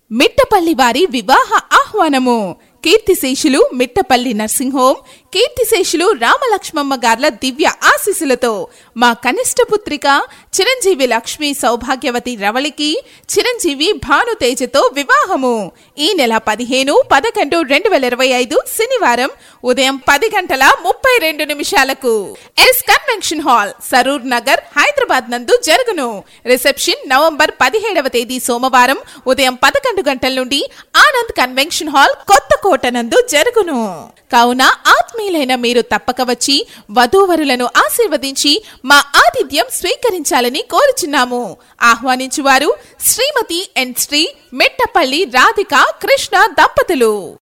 మిట్టపల్లి వారి వివాహ ఆహ్వానము కీర్తిశేషులు మిట్టపల్లి నర్సింగ్ హోమ్ కీర్తిశేషులు రామలక్ష్మమ్మ గార్ల దివ్య ఆశీస్సులతో మా కనిష్ట పుత్రిక చిరంజీవి లక్ష్మి సౌభాగ్యవతి రవళికి చిరంజీవి భానుతేజతో వివాహము ఈ నెల పదిహేను పదకొండు రెండు వేల ఇరవై ఐదు శనివారం ఉదయం పది గంటల ముప్పై రెండు నిమిషాలకు S convention hall Saroor Nagar Hyderabad నందు జరుగును రిసెప్షన్ నవంబర్ పదిహేడవ తేదీ సోమవారం ఉదయం పదకొండు గంటల నుండి ఆనంద్ కన్వెన్షన్ హాల్ కొత్త కోట నందు జరుగును కావున ఆత్మీయులైన మీరు తప్పక వచ్చి వధూవరులను ఆశీర్వదించి మా ఆతిథ్యం స్వీకరించాలని కోరుచున్నాము ఆహ్వానించువారు శ్రీమతి ఎన్ శ్రీ మెట్టపల్లి రాధిక కృష్ణ దంపతులు